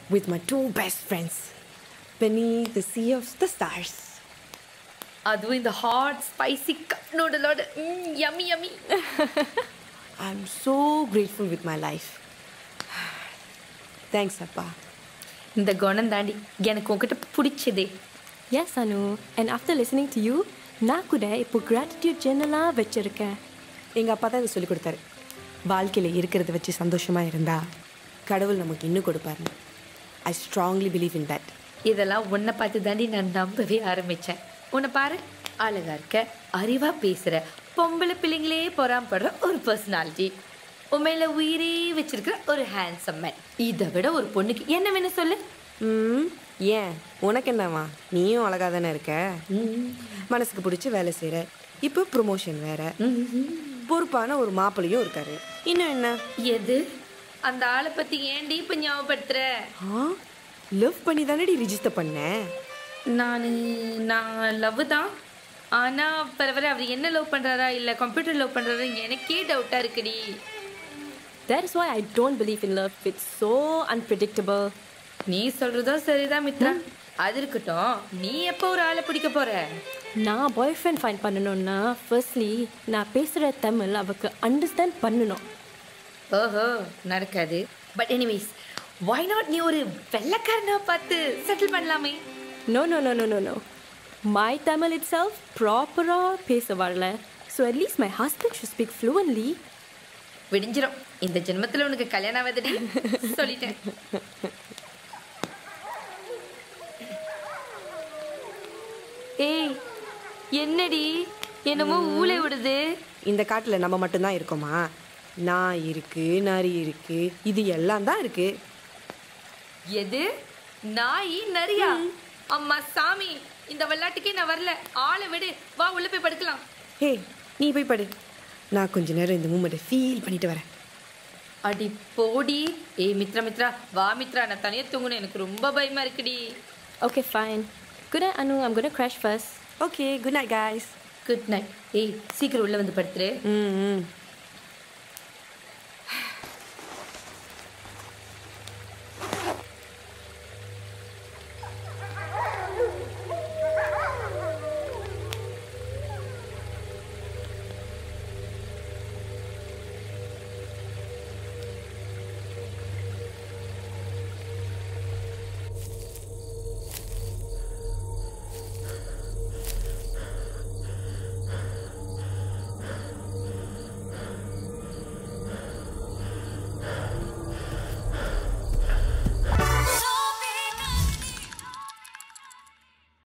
with my two best friends beneath the sea of the stars. அதுவும் இந்த hot spicy cup நூடலோட yummy yummy I'm so grateful with my life. Thanks, Appa. இந்த குணம் தாண்டி எனக்கு உங்ககிட்ட பிடிச்சதே Yes, Anu. And after listening to you, நான் கூட இப்போ gratitude journal-ஆ வச்சிருக்கேன் எங்கள் அப்பா தான் இதை சொல்லிக் கொடுத்தாரு வாழ்க்கையில் இருக்கிறத வச்சு சந்தோஷமா இருந்தா கடவுள் நமக்கு இன்னும் கொடுப்பாருன்னு I strongly believe in that இதெல்லாம் உன்னை பார்த்து தாண்டி நான் நம்பவே ஆரம்பிச்சேன் உன்னை பாரு அழகா இருக்க அறிவா பேசுற பொம்பளை பிள்ளைங்களே பொறாமப்படுற ஒரு பர்சனாலிட்டி உண்மையில உயிரே வச்சிருக்கிற ஒரு ஹேண்ட்ஸம் மேன் இதை விட ஒரு பொண்ணுக்கு என்ன வேணும் சொல்லு ம் ஏன் உனக்கு என்னவா நீயும் அழகாக தானே இருக்க மனசுக்கு பிடிச்சி வேலை செய்கிற இப்போ ப்ரொமோஷன் வேற பொறுப்பான ஒரு மாப்பிள்ளையும் இருக்காரு இன்னும் என்ன எது அந்த ஆளை பத்தி ஏன்டி இப்ப ஞாபகப்படுத்துற ஆ லவ் பண்ணி தானடி ரிஜிஸ்டர் பண்ணேன் நான் நான் லவ் தான் ஆனா பரவாயில்ல அவர் என்ன லவ் பண்றாரா இல்ல கம்ப்யூட்டர் லவ் பண்றாரா எனக்கே டவுட்டா இருக்குடி That is why I don't believe in love. It's so unpredictable. நீ சொல்றதும் சரிதான் மித்ரா அது இருக்கட்டும் நீ எப்போ ஒரு ஆளை பிடிக்க போற நான் பாய் ஃப்ரெண்ட் ஃபைன் பண்ணணும்னா ஃபர்ஸ்ட்லி நான் பேசுகிற தமிழ் அவருக்கு அண்டர்ஸ்டாண்ட் பண்ணணும் ஓஹோ நடக்காது பட் எனிவேஸ் why நாட் நீ ஒரு வெள்ளைக்காரனா பார்த்து செட்டில் பண்ணலாமே No, no, no, no, no, no. My Tamil itself proper-ஆ பேச வரல so at least my husband should speak fluently விடிஞ்சிரும் இந்த ஜென்மத்துல உனக்கு கல்யாணம் ஆகுதுடி சொல்லிட்டேன் ஏய் என்னடி என்னமோ ஊளை விடுது இந்த காட்டில் நம்ம மட்டும்தான் இருக்கோமா நான் இருக்கு நரி இருக்கு இது எல்லாம் தான் இருக்கு எது நாய் நரியா அம்மா சாமி இந்த விளையாட்டுக்கே நான் வரல ஆளை விடு வா உள்ள போய் படுக்கலாம் ஹே நீ போய் படு நான் கொஞ்ச நேரம் இந்த மூமெண்ட்டை ஃபீல் பண்ணிட்டு வரேன் அடி போடி ஏய் மித்ரா மித்ரா வா மித்ரா நான் தனியா தூங்கணும் எனக்கு ரொம்ப பயமா இருக்குடி Okay, fine. Good night, Anu. I'm going to crash first. Okay good night guys good night ஏய் சீக்கிரம் உள்ள வந்து படுத்துரு ம் ம்